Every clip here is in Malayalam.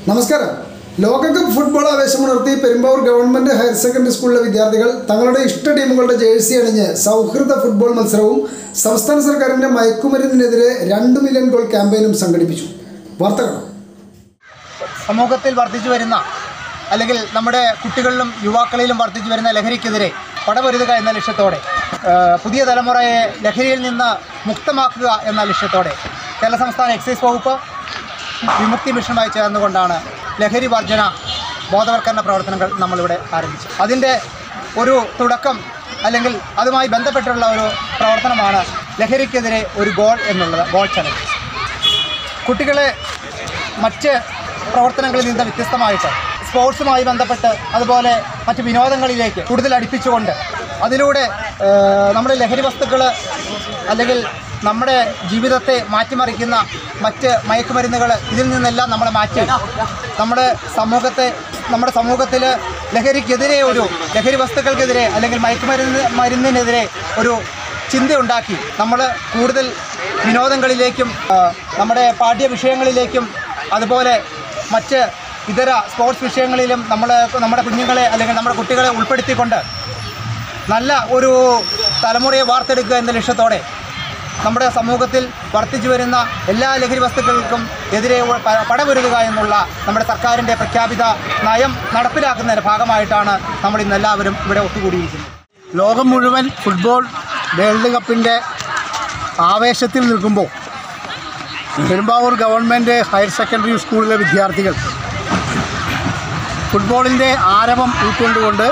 നമസ്കാരം ലോകകപ്പ് ഫുട്ബോൾ ആവേശമുണർത്തി പെരുമ്പാവൂർ ഗവൺമെന്റ് ഹയർ സെക്കൻഡറി സ്കൂളിലെ വിദ്യാർത്ഥികൾ തങ്ങളുടെ ഇഷ്ട ടീമുകളുടെ ജേഴ്സി അണിഞ്ഞ് സൗഹൃദ ഫുട്ബോൾ മത്സരവും സംസ്ഥാന സർക്കാരിന്റെ മയക്കുമരുന്നിനെതിരെ രണ്ട് മില്യൺ ഗോൾ ക്യാമ്പയിനും സംഘടിപ്പിച്ചു വാർത്തകൾ സമൂഹത്തിൽ വർദ്ധിച്ചു വരുന്ന അല്ലെങ്കിൽ നമ്മുടെ കുട്ടികളിലും യുവാക്കളിലും വർദ്ധിച്ചു വരുന്ന ലഹരിക്കെതിരെ പടപൊരുതുക എന്ന ലക്ഷ്യത്തോടെ ആ, പുതിയ തലമുറയെ ലഹരിയിൽ നിന്ന് മുക്തമാക്കുക എന്ന ലക്ഷ്യത്തോടെ കേരള സംസ്ഥാന എക്സൈസ് വകുപ്പ് വിമുക്തി മിഷനുമായി ചേർന്നുകൊണ്ടാണ് ലഹരി വർജന ബോധവൽക്കരണ പ്രവർത്തനങ്ങൾ നമ്മളിവിടെ ആരംഭിച്ചു അതിൻ്റെ ഒരു തുടക്കം അല്ലെങ്കിൽ അതുമായി ബന്ധപ്പെട്ടുള്ള ഒരു പ്രവർത്തനമാണ് ലഹരിക്കെതിരെ ഒരു ഗോൾ എന്നുള്ളത് ഗോൾ ചലഞ്ച് കുട്ടികളെ മറ്റ് പ്രവർത്തനങ്ങളിൽ നിന്ന് വ്യത്യസ്തമായിട്ട് സ്പോർട്സുമായി ബന്ധപ്പെട്ട് അതുപോലെ മറ്റ് വിനോദങ്ങളിലേക്ക് കൂടുതൽ അടുപ്പിച്ചുകൊണ്ട് അതിലൂടെ ഏഹ്, നമ്മുടെ ലഹരി വസ്തുക്കൾ അല്ലെങ്കിൽ നമ്മുടെ ജീവിതത്തെ മാറ്റിമറിക്കുന്ന മറ്റ് മയക്കുമരുന്നുകൾ ഇതിൽ നിന്നെല്ലാം നമ്മളെ മാറ്റി നമ്മുടെ സമൂഹത്തെ നമ്മുടെ സമൂഹത്തിൽ ലഹരിക്കെതിരെ ഒരു ലഹരി വസ്തുക്കൾക്കെതിരെ അല്ലെങ്കിൽ മയക്കുമരുന്ന് മരുന്നിനെതിരെ ഒരു ചിന്തയുണ്ടാക്കി നമ്മൾ കൂടുതൽ വിനോദങ്ങളിലേക്കും ആ, നമ്മുടെ പാഠ്യ വിഷയങ്ങളിലേക്കും അതുപോലെ മറ്റ് ഇതര സ്പോർട്സ് വിഷയങ്ങളിലും നമ്മൾ നമ്മുടെ കുഞ്ഞുങ്ങളെ അല്ലെങ്കിൽ നമ്മുടെ കുട്ടികളെ ഉൾപ്പെടുത്തിക്കൊണ്ട് നല്ല ഒരു തലമുറയെ വാർത്തെടുക്കുക എന്ന ലക്ഷ്യത്തോടെ നമ്മുടെ സമൂഹത്തിൽ വർദ്ധിച്ചു വരുന്ന എല്ലാ ലഹരി വസ്തുക്കൾക്കും എതിരെ പ- പടപൊരുതുക എന്നുള്ള നമ്മുടെ സർക്കാരിൻ്റെ പ്രഖ്യാപിത നയം നടപ്പിലാക്കുന്നതിൻ്റെ ഭാഗമായിട്ടാണ് നമ്മൾ ഇന്ന് എല്ലാവരും ഇവിടെ ഒത്തുകൂടിയിരിക്കുന്നത് ലോകം മുഴുവൻ ഫുട്ബോൾ വേൾഡ് കപ്പിൻ്റെ ആവേശത്തിൽ നിൽക്കുമ്പോൾ പെരുമ്പാവൂർ ഗവൺമെൻറ് ഹയർ സെക്കൻഡറി സ്കൂളിലെ വിദ്യാർത്ഥികൾ ഫുട്ബോളിൻ്റെ ആരവം ഉൾക്കൊണ്ടുകൊണ്ട്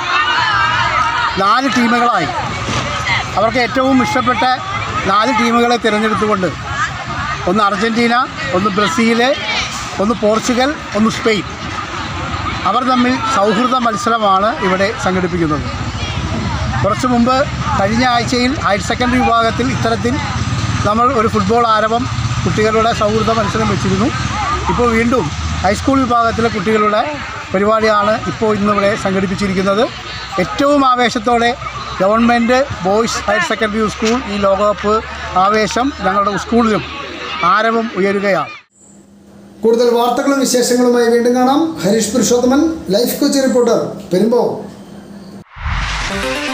നാല് ടീമുകളായി അവർക്ക് ഏറ്റവും ഇഷ്ടപ്പെട്ട നാല് ടീമുകളെ തിരഞ്ഞെടുത്തുകൊണ്ട് ഒന്ന് അർജൻറ്റീന ഒന്ന് ബ്രസീൽ ഒന്ന് പോർച്ചുഗൽ ഒന്ന് സ്പെയിൻ അവർ തമ്മിൽ സൗഹൃദ മത്സരമാണ് ഇവിടെ സംഘടിപ്പിക്കുന്നത് കുറച്ച് മുമ്പ് കഴിഞ്ഞ ആഴ്ചയിൽ ഹയർ സെക്കൻഡറി വിഭാഗത്തിൽ ഇത്തരത്തിൽ നമ്മൾ ഒരു ഫുട്ബോൾ ആരവം കുട്ടികളുടെ സൗഹൃദ മത്സരം വെച്ചിരുന്നു ഇപ്പോൾ വീണ്ടും ഹൈസ്കൂൾ വിഭാഗത്തിലെ കുട്ടികളുടെ പരിപാടിയാണ് ഇപ്പോൾ ഇന്നിവിടെ സംഘടിപ്പിച്ചിരിക്കുന്നത് ഏറ്റവും ആവേശത്തോടെ government boys higher secondary school ഈ ലോകകപ്പ് ആവേശം ഞങ്ങളുടെ സ്കൂളിലും ആരവം ഉയരുകയാണ് കൂടുതൽ വാർത്തകളും വിശേഷങ്ങളുമായി വീണ്ടും കാണാം Harish Purushothaman life coach reporter Perumbavoor